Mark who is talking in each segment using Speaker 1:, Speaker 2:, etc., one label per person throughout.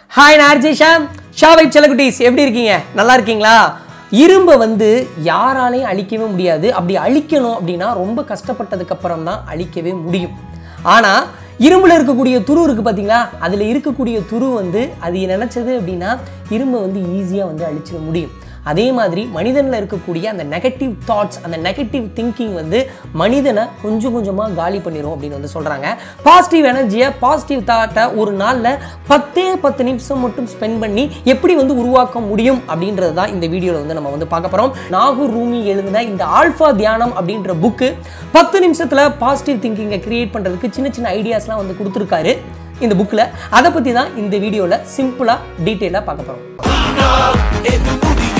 Speaker 1: hi நான் RG ஷா ஷா வைப் செல்லக்குட்டீஸ் எப்படி இருக்கீங்க நல்லா இருக்கீங்களா இரும்பை வந்து யாராலையும் அழிக்கவே முடியாது அப்படி அழிக்கணும் அப்படின்னா ரொம்ப கஷ்டப்பட்டதுக்கு அப்புறம் தான் அழிக்கவே முடியும் ஆனால் இரும்பில் இருக்கக்கூடிய துரு இருக்குது பார்த்தீங்களா அதில் இருக்கக்கூடிய துரு வந்து அது நினச்சது அப்படின்னா இரும்பை வந்து ஈஸியாக வந்து அழிச்சிட முடியும் அதே மாதிரி மனிதனில் இருக்கக்கூடிய அந்த நெகட்டிவ் தாட்ஸ் அந்த நெகட்டிவ் திங்கிங் வந்து மனிதனை கொஞ்சம் கொஞ்சமாக காலி பண்ணிடும் அப்படின்னு வந்து சொல்கிறாங்க பாசிட்டிவ் எனர்ஜியை பாசிட்டிவ் தாட்டை ஒரு நாளில் பத்தே பத்து நிமிஷம் மட்டும் ஸ்பெண்ட் பண்ணி எப்படி வந்து உருவாக்க முடியும் அப்படின்றது தான் இந்த வீடியோவில் வந்து நம்ம வந்து பார்க்க போகிறோம் நாகூர் ரூமி எழுதின இந்த ஆல்ஃபா தியானம் அப்படின்ற புக்கு பத்து நிமிஷத்தில் பாசிட்டிவ் திங்கிங்கை கிரியேட் பண்ணுறதுக்கு சின்ன சின்ன ஐடியாஸ்லாம் வந்து கொடுத்துருக்காரு இந்த புக்கில் அதை பற்றி தான் இந்த வீடியோவில் சிம்பிளாக டீட்டெயிலாக பார்க்க போகிறோம்
Speaker 2: எது முடியும்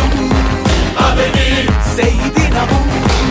Speaker 2: அதனை செய்திடமும்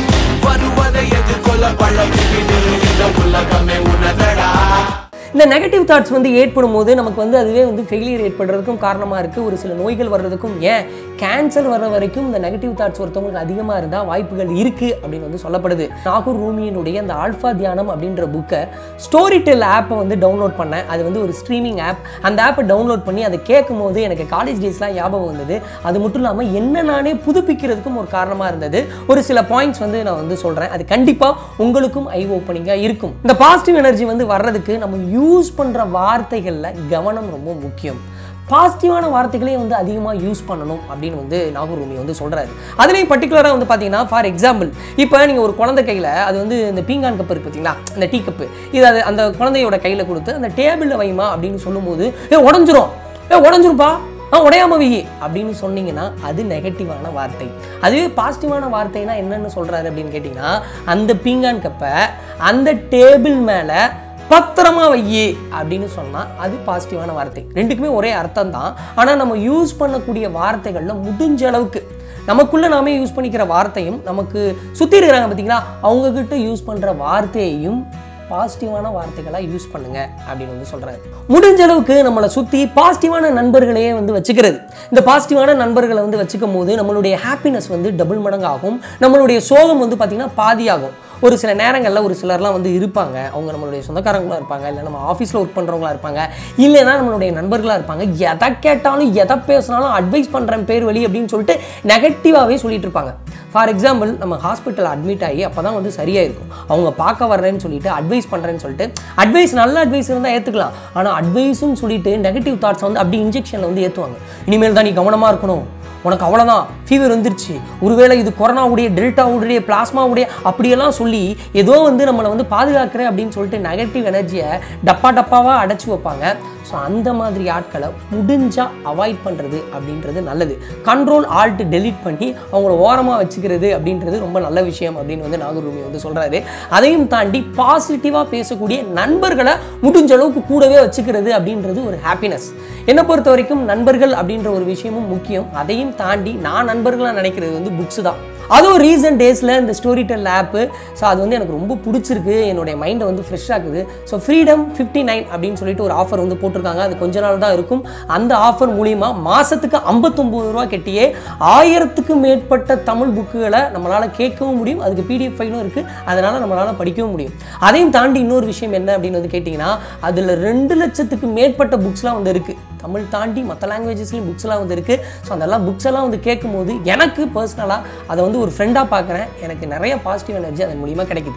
Speaker 2: வருவதை எதிர்கொள்ள பழகிவிடு இந்த உலகமே உனதடா
Speaker 1: இந்த நெகட்டிவ் தாட்ஸ் வந்து ஏற்படும் போது நமக்கு வந்து அதுவே வந்து ஃபெயிலியர் ஏற்படுறதுக்கும் காரணமாக இருக்குது ஒரு சில நோய்கள் வர்றதுக்கும் ஏன் கேன்சர் வர்ற வரைக்கும் இந்த நெகட்டிவ் தாட்ஸ் ஒருத்தவங்களுக்கு அதிகமாக இருந்தால் வாய்ப்புகள் இருக்குது அப்படின்னு வந்து சொல்லப்படுது நாகூர் ரூமியினுடைய அந்த ஆல்ஃபா தியானம் அப்படின்ற புக்கை ஸ்டோரி டெல் ஆப்பை வந்து டவுன்லோட் பண்ணேன் அது வந்து ஒரு ஸ்ட்ரீமிங் ஆப் அந்த ஆப்பை டவுன்லோட் பண்ணி அதை கேட்கும் போது எனக்கு காலேஜ் டேஸ்லாம் ஞாபகம் வந்தது அது மட்டும் இல்லாமல் என்ன நானே புதுப்பிக்கிறதுக்கும் ஒரு காரணமாக இருந்தது ஒரு சில பாயிண்ட்ஸ் வந்து நான் வந்து சொல்கிறேன் அது கண்டிப்பாக உங்களுக்கும் ஐ ஓப்பனிங்காக இருக்கும் இந்த பாசிட்டிவ் எனர்ஜி வந்து வர்றதுக்கு நம்ம யூஸ் பண்ணுற வார்த்தைகளில் கவனம் ரொம்ப முக்கியம் பாசிட்டிவான வார்த்தைகளையும் வந்து அதிகமாக யூஸ் பண்ணணும் அப்படின்னு வந்து நாகூர் ரூமி வந்து சொல்கிறாரு அதுலேயும் பர்டிகுலராக வந்து பார்த்தீங்கன்னா ஃபார் எக்ஸாம்பிள் இப்போ நீங்கள் ஒரு குழந்தை கையில் அது வந்து இந்த பீங்கான் கப் இருக்கு பார்த்தீங்களா இந்த டீ கப்பு இது அது அந்த குழந்தையோட கையில் கொடுத்து அந்த டேபிளில் வைமா அப்படின்னு சொல்லும்போது ஏ உடஞ்சிரும் ஏ உடஞ்சிருப்பா ஆ உடையாம வை அப்படின்னு சொன்னீங்கன்னா அது நெகட்டிவான வார்த்தை அதுவே பாசிட்டிவான வார்த்தைனா என்னன்னு சொல்றாரு அப்படின்னு கேட்டிங்கன்னா அந்த பீங்கான் கப்பை அந்த டேபிள் மேலே பத்திரமா வையே அப்படின்னு சொன்னால் அது பாசிட்டிவான வார்த்தை ரெண்டுக்குமே ஒரே அர்த்தம் தான் ஆனால் நம்ம யூஸ் பண்ணக்கூடிய வார்த்தைகளில் முடிஞ்ச அளவுக்கு நமக்குள்ள நாமே யூஸ் பண்ணிக்கிற வார்த்தையும் நமக்கு சுற்றி இருக்கிறாங்க பார்த்தீங்களா அவங்கக்கிட்ட யூஸ் பண்ணுற வார்த்தையையும் பாசிட்டிவான வார்த்தைகளாக யூஸ் பண்ணுங்க அப்படின்னு வந்து சொல்றாரு முடிஞ்ச அளவுக்கு நம்மளை சுற்றி பாசிட்டிவான நண்பர்களையே வந்து வச்சுக்கிறது இந்த பாசிட்டிவான நண்பர்களை வந்து வச்சுக்கும் போது நம்மளுடைய ஹாப்பினஸ் வந்து டபுள் மடங்கு ஆகும் நம்மளுடைய சோகம் வந்து பார்த்திங்கன்னா பாதியாகும் ஒரு சில நேரங்களில் ஒரு சிலர்லாம் வந்து இருப்பாங்க அவங்க நம்மளுடைய சொந்தக்காரங்களாக இருப்பாங்க இல்லை நம்ம ஆஃபீஸில் ஒர்க் பண்ணுறவங்களா இருப்பாங்க இல்லைன்னா நம்மளுடைய நண்பர்களாக இருப்பாங்க எதை கேட்டாலும் எதை பேசினாலும் அட்வைஸ் பண்ணுறேன் பேர் வழி அப்படின்னு சொல்லிட்டு நெகட்டிவாகவே சொல்லிட்டு இருப்பாங்க ஃபார் எக்ஸாம்பிள் நம்ம ஹாஸ்பிட்டல் அட்மிட் ஆகி அப்போ தான் வந்து சரியாக இருக்கும் அவங்க பார்க்க வர்றேன்னு சொல்லிட்டு அட்வைஸ் பண்ணுறேன்னு சொல்லிட்டு அட்வைஸ் நல்ல அட்வைஸ் இருந்தால் ஏற்றுக்கலாம் ஆனால் அட்வைஸும் சொல்லிட்டு நெகட்டிவ் தாட்ஸை வந்து அப்படி இன்ஜெக்ஷனில் வந்து ஏற்றுவாங்க இனிமேல் தான் நீ கவனமாக இருக்கணும் உனக்கு அவ்வளோதான் ஃபீவர் வந்துருச்சு ஒருவேளை இது கொரோனாவுடைய டெல்டாவுடைய பிளாஸ்மாவுடைய அப்படியெல்லாம் சொல்லி ஏதோ வந்து நம்மளை வந்து பாதுகாக்கிறேன் அப்படின்னு சொல்லிட்டு நெகட்டிவ் எனர்ஜியை டப்பா டப்பாவாக அடைச்சி வைப்பாங்க ஸோ அந்த மாதிரி ஆட்களை முடிஞ்சால் அவாய்ட் பண்ணுறது அப்படின்றது நல்லது கண்ட்ரோல் ஆல்ட் டெலீட் பண்ணி அவங்கள ஓரமாக வச்சுக்கிறது அப்படின்றது ரொம்ப நல்ல விஷயம் அப்படின்னு வந்து நாகரூமி வந்து சொல்கிறாரு அதையும் தாண்டி பாசிட்டிவாக பேசக்கூடிய நண்பர்களை முடிஞ்ச அளவுக்கு கூடவே வச்சுக்கிறது அப்படின்றது ஒரு ஹாப்பினஸ் என்னை பொறுத்த வரைக்கும் நண்பர்கள் அப்படின்ற ஒரு விஷயமும் முக்கியம் அதையும் தாண்டி நான் நண்பர்களாக நினைக்கிறது வந்து புக்ஸ் தான் அதுவும் ரீசன்ட் டேஸில் இந்த ஸ்டோரி டெல் ஆப்பு ஸோ அது வந்து எனக்கு ரொம்ப பிடிச்சிருக்கு என்னுடைய மைண்டை வந்து ஃப்ரெஷ் ஆகுது ஸோ ஃப்ரீடம் ஃபிஃப்டி நைன் அப்படின்னு சொல்லிட்டு ஒரு ஆஃபர் வந்து போட்டிருக்காங்க அது கொஞ்ச நாள் தான் இருக்கும் அந்த ஆஃபர் மூலிமா மாதத்துக்கு ஐம்பத்தொம்பது ரூபா கட்டியே ஆயிரத்துக்கு மேற்பட்ட தமிழ் புக்குகளை நம்மளால் கேட்கவும் முடியும் அதுக்கு பிடிஎஃப் ஃபைலும் இருக்குது அதனால் நம்மளால் படிக்கவும் முடியும் அதையும் தாண்டி இன்னொரு விஷயம் என்ன அப்படின்னு வந்து கேட்டிங்கன்னா அதில் ரெண்டு லட்சத்துக்கு மேற்பட்ட புக்ஸ்லாம் வந்து இருக்குது தமிழ் தாண்டி மற்ற லாங்குவேஜஸ்லையும் புக்ஸ்லாம் வந்து இருக்குது ஸோ அதெல்லாம் புக்ஸ் எல்லாம் வந்து கேட்கும்போது எனக்கு பர்சனலாக அதை வந்து ஒரு ஃப்ரெண்டாக பார்க்குறேன் எனக்கு நிறைய பாசிட்டிவ் எனர்ஜி அதன் மூலிமா கிடைக்குது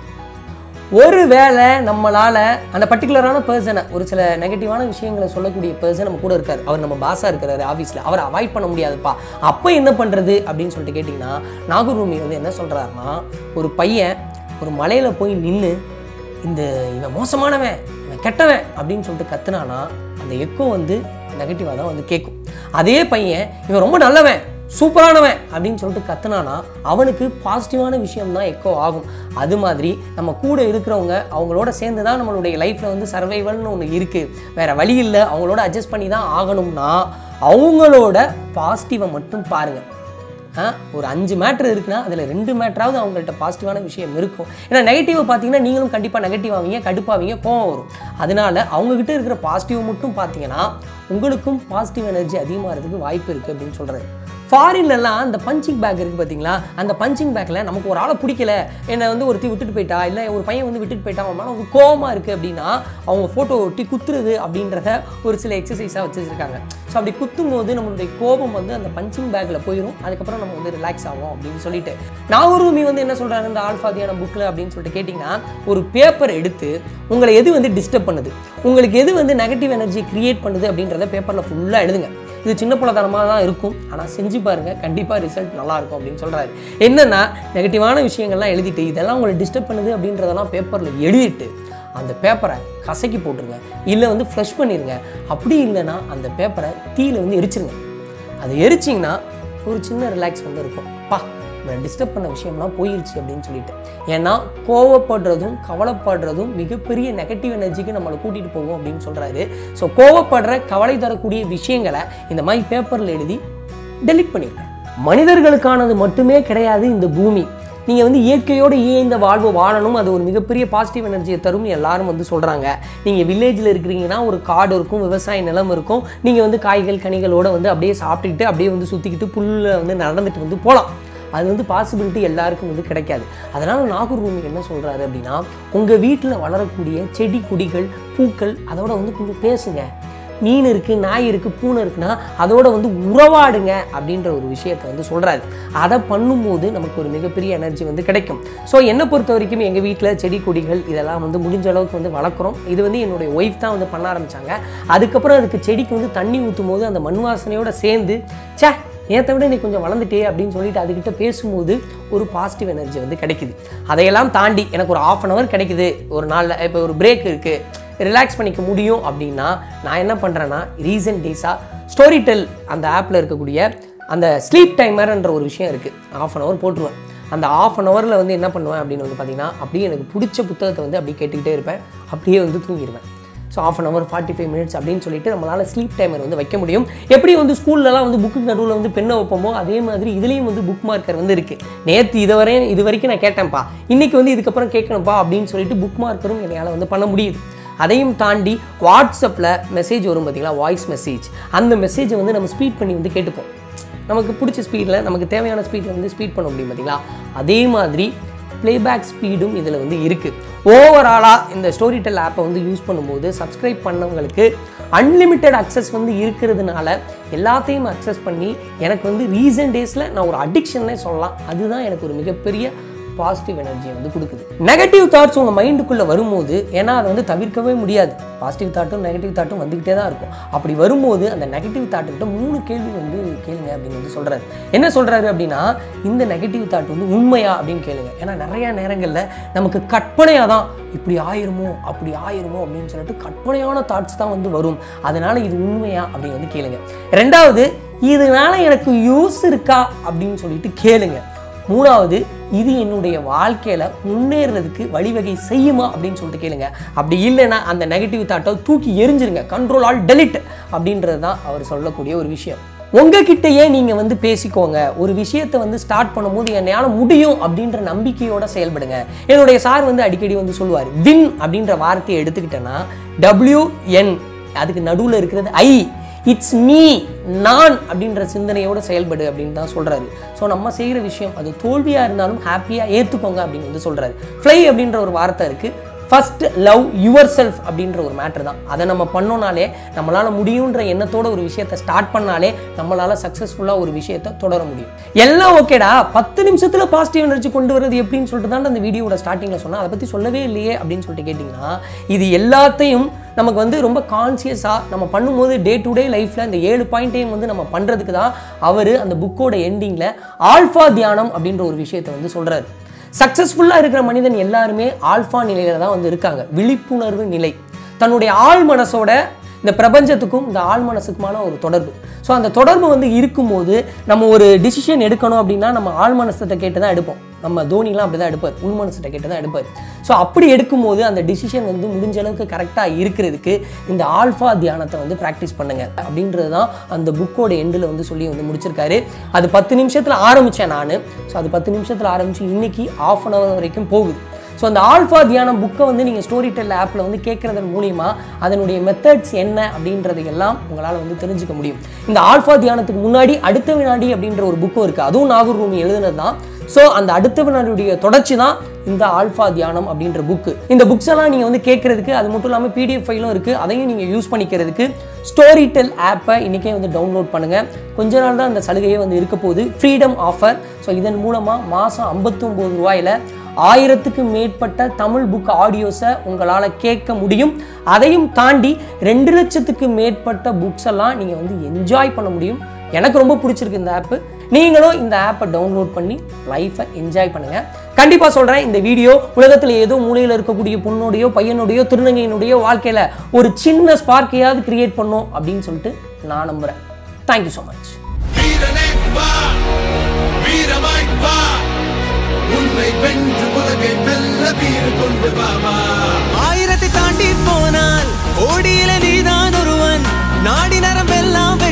Speaker 1: ஒரு வேளை நம்மளால் அந்த பர்டிகுலரான பர்சனை ஒரு சில நெகட்டிவான விஷயங்களை சொல்லக்கூடிய பர்சன் நம்ம கூட இருக்கார் அவர் நம்ம பாஸாக இருக்கிறாரு ஆஃபீஸில் அவரை அவாய்ட் பண்ண முடியாதுப்பா அப்போ என்ன பண்ணுறது அப்படின்னு சொல்லிட்டு கேட்டிங்கன்னா நாகூர் ரூமி வந்து என்ன சொல்கிறாருன்னா ஒரு பையன் ஒரு மலையில் போய் நின்று இந்த இவன் மோசமானவன் இவன் கெட்டவன் அப்படின்னு சொல்லிட்டு கத்துனானா அந்த எக்கோ வந்து நெகட்டிவாக தான் வந்து கேட்கும் அதே பையன் இவன் ரொம்ப நல்லவன் சூப்பரானவன் அப்படின்னு சொல்லிட்டு கத்துனானா அவனுக்கு பாசிட்டிவான விஷயம் தான் எக்கோ ஆகும் அது மாதிரி நம்ம கூட இருக்கிறவங்க அவங்களோட சேர்ந்து தான் நம்மளுடைய லைஃப்பில் வந்து சர்வைவல்னு ஒன்று இருக்குது வேறு வழி இல்லை அவங்களோட அட்ஜஸ்ட் பண்ணி தான் ஆகணும்னா அவங்களோட பாசிட்டிவை மட்டும் பாருங்கள் ஆ, ஒரு அஞ்சு மேட்ரு இருக்குன்னா அதில் ரெண்டு மேட்ராவது அவங்கள்ட்ட பாசிட்டிவான விஷயம் இருக்கும் ஏன்னா நெகட்டிவை பார்த்தீங்கன்னா நீங்களும் கண்டிப்பாக நெகட்டிவ் ஆவீங்க கடுப்பாவீங்க கோவம் வரும் அதனால அவங்கக்கிட்ட இருக்கிற பாசிட்டிவ் மட்டும் பார்த்தீங்கன்னா உங்களுக்கும் பாசிட்டிவ் எனர்ஜி அதிகமாகிறதுக்கு வாய்ப்பு இருக்குது அப்படின்னு சொல்கிறாரு ஃபாரின்லலாம் அந்த பஞ்சிங் பேக் இருக்குது பார்த்தீங்களா அந்த பஞ்சிங் பேக்கில் நமக்கு ஒரு ஆளை பிடிக்கல என்னை வந்து ஒருத்தி விட்டுட்டு போயிட்டா இல்லை ஒரு பையன் வந்து விட்டுட்டு போயிட்டா அவன் மேலே ஒரு கோவமாக இருக்குது அப்படின்னா அவங்க ஃபோட்டோ ஒட்டி குத்துறது அப்படின்றத ஒரு சில எக்ஸசைஸாக வச்சுருக்காங்க ஸோ அப்படி குத்தும் போது நம்மளுடைய கோபம் வந்து அந்த பஞ்சிங் பேக்கில் போயிடும் அதுக்கப்புறம் நம்ம வந்து ரிலாக்ஸ் ஆகும் அப்படின்னு சொல்லிட்டு நாகூர்மி வந்து என்ன சொல்கிறாரு இந்த ஆல்ஃபாதியான புக்கில் அப்படின்னு சொல்லிட்டு கேட்டிங்கன்னா ஒரு பேப்பர் எடுத்து உங்களை எது வந்து டிஸ்டர்ப் பண்ணுது உங்களுக்கு எது வந்து நெகட்டிவ் எனர்ஜி கிரியேட் பண்ணுது அப்படின்றத பேப்பரில் ஃபுல்லாக எழுதுங்க இது சின்ன பிள்ளைத்தனமாக தான் இருக்கும் ஆனால் செஞ்சு பாருங்கள் கண்டிப்பாக ரிசல்ட் நல்லா இருக்கும் அப்படின்னு சொல்கிறாரு என்னென்னா நெகட்டிவான விஷயங்கள்லாம் எழுதிட்டு இதெல்லாம் உங்களை டிஸ்டர்ப் பண்ணுது அப்படின்றதெல்லாம் பேப்பரில் எழுதிட்டு அந்த பேப்பரை கசக்கி போட்டுருங்க இல்லை வந்து ஃப்ளஷ் பண்ணிடுங்க அப்படி இல்லைன்னா அந்த பேப்பரை தீயில வந்து எரிச்சிருங்க அதை எரிச்சிங்கன்னா ஒரு சின்ன ரிலாக்ஸ் வந்து இருக்கும் பா நம்மளை டிஸ்டர்ப் பண்ண விஷயம்லாம் போயிருச்சு அப்படின்னு சொல்லிட்டு ஏன்னா கோவப்படுறதும் கவலைப்படுறதும் மிகப்பெரிய நெகட்டிவ் எனர்ஜிக்கு நம்மளை கூட்டிகிட்டு போகும் அப்படின்னு சொல்கிறாரு ஸோ கோவப்படுற கவலை தரக்கூடிய விஷயங்களை இந்த மாதிரி பேப்பரில் எழுதி டெலிட் பண்ணிடுங்க மனிதர்களுக்கானது மட்டுமே கிடையாது இந்த பூமி நீங்கள் வந்து இயற்கையோடு இயந்த வாழ்வு வாழணும் அது ஒரு மிகப்பெரிய பாசிட்டிவ் எனர்ஜியை தரும்னு எல்லாரும் வந்து சொல்கிறாங்க நீங்கள் வில்லேஜில் இருக்கிறீங்கன்னா ஒரு காடு இருக்கும் விவசாய நிலம் இருக்கும் நீங்கள் வந்து காய்கள் கனிகளோட வந்து அப்படியே சாப்பிட்டுக்கிட்டு அப்படியே வந்து சுற்றிக்கிட்டு புல்ல வந்து நடந்துட்டு வந்து போகலாம் அது வந்து பாசிபிலிட்டி எல்லாருக்கும் வந்து கிடைக்காது அதனால் நாகூர் ரூமி என்ன சொல்கிறாரு அப்படின்னா உங்கள் வீட்டில் வளரக்கூடிய செடி கொடிகள் பூக்கள் அதோட வந்து கொஞ்சம் பேசுங்க மீன் இருக்குது நாய் இருக்குது பூனை இருக்குன்னா அதோட வந்து உறவாடுங்க அப்படின்ற ஒரு விஷயத்தை வந்து சொல்கிறாரு அதை பண்ணும்போது நமக்கு ஒரு மிகப்பெரிய எனர்ஜி வந்து கிடைக்கும் ஸோ என்னை பொறுத்த வரைக்கும் எங்கள் வீட்டில் செடி கொடிகள் இதெல்லாம் வந்து முடிஞ்ச அளவுக்கு வந்து வளர்க்குறோம் இது வந்து என்னுடைய ஒய்ஃப் தான் வந்து பண்ண ஆரம்பித்தாங்க அதுக்கப்புறம் அதுக்கு செடிக்கு வந்து தண்ணி ஊற்றும் போது அந்த மண் வாசனையோட சேர்ந்து ச்சே நேற்றை விட நீ கொஞ்சம் வளர்ந்துட்டே அப்படின்னு சொல்லிட்டு அதுக்கிட்ட பேசும்போது ஒரு பாசிட்டிவ் எனர்ஜி வந்து கிடைக்குது அதையெல்லாம் தாண்டி எனக்கு ஒரு ஆஃப் அன் ஹவர் கிடைக்குது ஒரு நாளில் இப்போ ஒரு பிரேக் இருக்குது ரிலாக்ஸ் பண்ணிக்க முடியும் அப்படின்னா நான் என்ன பண்ணுறேன்னா ரீசன்ட் டேஸாக ஸ்டோரி டெல் அந்த ஆப்பில் இருக்கக்கூடிய அந்த ஸ்லீப் டைமர்ன்ற ஒரு விஷயம் இருக்குது ஆஃப் அன் ஹவர் போட்டுருவேன் அந்த ஆஃப் அன் ஹவரில் வந்து என்ன பண்ணுவேன் அப்படின்னு வந்து பார்த்தீங்கன்னா அப்படியே எனக்கு பிடிச்ச புத்தகத்தை வந்து அப்படியே கேட்டுக்கிட்டே இருப்பேன் அப்படியே வந்து தூங்கிடுவேன் so half an hour forty five minutes அப்படின்னு சொல்லிட்டு நம்மளால் ஸ்லீப் டைமர் வந்து வைக்க முடியும் எப்படி வந்து ஸ்கூல்லலாம் வந்து புக்கு நடுவில் வந்து பெண்ணை வைப்போமோ அதே மாதிரி இதுலேயும் வந்து புக் மார்க்கர் வந்து இருக்குது நேற்று இதுவரை இது வரைக்கும் நான் கேட்டேன்ப்பா இன்றைக்கி வந்து இதுக்கப்புறம் கேட்கணும்ப்பா அப்படின்னு சொல்லிட்டு புக் மார்க்கரும் என்னால் வந்து பண்ண முடியுது அதையும் தாண்டி வாட்ஸ்அப்பில் மெசேஜ் வரும் பார்த்தீங்களா வாய்ஸ் மெசேஜ் அந்த மெசேஜை வந்து நம்ம ஸ்பீட் பண்ணி வந்து கேட்டுப்போம் நமக்கு பிடிச்ச ஸ்பீடில் நமக்கு தேவையான ஸ்பீடில் வந்து ஸ்பீட் பண்ண முடியும் பார்த்தீங்களா அதே மாதிரி ப்ளேபேக் ஸ்பீடும் இதில் வந்து இருக்குது ஓவராலாக இந்த ஸ்டோரி டெல் ஆப்பை வந்து யூஸ் பண்ணும்போது சப்ஸ்கிரைப் பண்ணவங்களுக்கு அன்லிமிட்டெட் அக்சஸ் வந்து இருக்கிறதுனால எல்லாத்தையும் அக்சஸ் பண்ணி எனக்கு வந்து ரீசன்ட் டேஸில் நான் ஒரு அடிக்ஷன்னே சொல்லலாம் அதுதான் எனக்கு ஒரு மிகப்பெரிய பாசிட்டிவ் எனர்ஜியை வந்து கொடுக்குது நெகட்டிவ் தாட்ஸ் உங்கள் மைண்டுக்குள்ளே வரும்போது ஏன்னா அதை வந்து தவிர்க்கவே முடியாது பாசிட்டிவ் தாட்டும் நெகட்டிவ் தாட்டும் வந்துக்கிட்டே தான் இருக்கும் அப்படி வரும்போது அந்த நெகட்டிவ் தாட்டுக்கிட்ட மூணு கேள்வி வந்து கேளுங்க அப்படின்னு வந்து சொல்கிறாரு என்ன சொல்கிறாரு அப்படின்னா இந்த நெகட்டிவ் தாட் வந்து உண்மையா அப்படின்னு கேளுங்க ஏன்னா நிறைய நேரங்களில் நமக்கு கற்பனையாக தான் இப்படி ஆயிருமோ அப்படி ஆயிருமோ அப்படின்னு சொல்லிட்டு கற்பனையான தாட்ஸ் தான் வந்து வரும் அதனால இது உண்மையா அப்படின்னு வந்து கேளுங்க ரெண்டாவது இதனால எனக்கு யூஸ் இருக்கா அப்படின்னு சொல்லிட்டு கேளுங்க மூணாவது இது என்னுடைய வாழ்க்கையில் முன்னேறதுக்கு வழிவகை செய்யுமா அப்படின்னு சொல்லிட்டு கேளுங்க அப்படி இல்லைன்னா அந்த நெகட்டிவ் தாட்டை தூக்கி எரிஞ்சிருங்க கண்ட்ரோல் ஆல் டெலிட் அப்படின்றது தான் அவர் சொல்லக்கூடிய ஒரு விஷயம் உங்ககிட்டயே நீங்கள் வந்து பேசிக்கோங்க ஒரு விஷயத்தை வந்து ஸ்டார்ட் பண்ணும்போது என்னால் முடியும் அப்படின்ற நம்பிக்கையோட செயல்படுங்க என்னுடைய சார் வந்து அடிக்கடி வந்து சொல்லுவார் வின் அப்படின்ற வார்த்தையை எடுத்துக்கிட்டேன்னா டபிள்யூஎன் அதுக்கு நடுவில் இருக்கிறது ஐ இட்ஸ் மீ நான் அப்படின்ற சிந்தனையோட செயல்படு அப்படின்னு தான் சொல்கிறாரு ஸோ நம்ம செய்கிற விஷயம் அது தோல்வியாக இருந்தாலும் ஹாப்பியாக ஏற்றுக்கோங்க அப்படின்னு வந்து சொல்கிறாரு ஃப்ளை அப்படின்ற ஒரு வார்த்தை இருக்குது ஃபர்ஸ்ட் லவ் யுவர் செல்ஃப் அப்படின்ற ஒரு மேட்ரு தான் அதை நம்ம பண்ணோனாலே நம்மளால் முடியுன்ற எண்ணத்தோட ஒரு விஷயத்தை ஸ்டார்ட் பண்ணாலே நம்மளால் சக்ஸஸ்ஃபுல்லாக ஒரு விஷயத்தை தொடர முடியும் எல்லாம் ஓகேடா பத்து நிமிஷத்தில் பாசிட்டிவ் எனர்ஜி கொண்டு வரது எப்படின்னு சொல்லிட்டு தான் அந்த வீடியோட ஸ்டார்டிங்கில் சொன்னேன் அதை பற்றி சொல்லவே இல்லையே அப்படின்னு சொல்லிட்டு கேட்டிங்கன்னா இது எல்லாத்தையும் நமக்கு வந்து ரொம்ப கான்சியஸாக நம்ம பண்ணும்போது டே டு டே லைஃப்பில் இந்த ஏழு பாயிண்ட்டையும் வந்து நம்ம பண்ணுறதுக்கு தான் அவர் அந்த புக்கோட எண்டிங்கில் ஆல்ஃபா தியானம் அப்படின்ற ஒரு விஷயத்தை வந்து சொல்கிறாரு சக்ஸஸ்ஃபுல்லாக இருக்கிற மனிதன் எல்லாருமே ஆல்ஃபா நிலையில தான் வந்து இருக்காங்க விழிப்புணர்வு நிலை தன்னுடைய ஆள் மனசோட இந்த பிரபஞ்சத்துக்கும் இந்த ஆள் மனசுக்குமான ஒரு தொடர்பு ஸோ அந்த தொடர்பு வந்து இருக்கும்போது நம்ம ஒரு டிசிஷன் எடுக்கணும் அப்படின்னா நம்ம ஆள் மனசத்தை கேட்டு தான் எடுப்போம் நம்ம தோனிலாம் அப்படி தான் எடுப்பார் உள் மனசத்தை கேட்டு தான் எடுப்பார் ஸோ அப்படி எடுக்கும்போது அந்த டிசிஷன் வந்து முடிஞ்ச அளவுக்கு கரெக்டாக இருக்கிறதுக்கு இந்த ஆல்ஃபா தியானத்தை வந்து ப்ராக்டிஸ் பண்ணுங்க அப்படின்றது தான் அந்த புக்கோட எண்டில் வந்து சொல்லி வந்து முடிச்சிருக்காரு அது பத்து நிமிஷத்தில் ஆரம்பித்தேன் நான் ஸோ அது பத்து நிமிஷத்தில் ஆரம்பித்து இன்னைக்கு ஆஃப் அன் ஹவர் வரைக்கும் போகுது ஸோ அந்த ஆல்ஃபா தியானம் புக்கை வந்து நீங்கள் ஸ்டோரி டெல் ஆப்பில் வந்து கேட்குறதன் மூலிமா அதனுடைய மெத்தட்ஸ் என்ன அப்படின்றதை எல்லாம் உங்களால் வந்து தெரிஞ்சுக்க முடியும் இந்த ஆல்ஃபா தியானத்துக்கு முன்னாடி அடுத்த வினாடி அப்படின்ற ஒரு புக்கும் இருக்குது அதுவும் நாகூர் ரூமி எழுதுனது தான் ஸோ அந்த அடுத்த வினாடியுடைய தொடர்ச்சி தான் இந்த ஆல்ஃபா தியானம் அப்படின்ற புக்கு இந்த புக்ஸ் எல்லாம் நீங்கள் வந்து கேட்கறதுக்கு அது மட்டும் இல்லாமல் பிடிஎஃப் ஃபைலும் இருக்குது அதையும் நீங்கள் யூஸ் பண்ணிக்கிறதுக்கு ஸ்டோரி டெல் ஆப்பை இன்றைக்கே வந்து டவுன்லோட் பண்ணுங்கள் கொஞ்ச நாள் தான் அந்த சலுகையே வந்து இருக்க போகுது ஃப்ரீடம் ஆஃபர் ஸோ இதன் மூலமாக மாதம் ஐம்பத்தொம்போது ரூபாயில் ஆயிரத்துக்கு மேற்பட்ட தமிழ் புக் ஆடியோஸை உங்களால் கேட்க முடியும் அதையும் தாண்டி ரெண்டு லட்சத்துக்கு மேற்பட்ட புக்ஸ் எல்லாம் நீங்கள் வந்து என்ஜாய் பண்ண முடியும் எனக்கு ரொம்ப பிடிச்சிருக்கு இந்த ஆப்பு நீங்களும் இந்த ஆப்பை டவுன்லோட் பண்ணி லைஃப்பை என்ஜாய் பண்ணுங்க கண்டிப்பாக சொல்கிறேன் இந்த வீடியோ உலகத்தில் ஏதோ மூலையில் இருக்கக்கூடிய பொண்ணுடையோ பையனுடையோ திருநங்கையினுடைய வாழ்க்கையில் ஒரு சின்ன ஸ்பார்க்கையாவது கிரியேட் பண்ணும் அப்படின்னு சொல்லிட்டு நான் நம்புகிறேன் தேங்க்யூ ஸோ மச்
Speaker 2: வீரனே வா வீரமாய் வா உன்னை வென்று உலகை வெல்ல வீறு கொண்டு வாமா
Speaker 3: ஆயிரத்தை தாண்டி போனால் கோடியில நீதான் ஒருவன் நாடி நரம்பெல்லாம்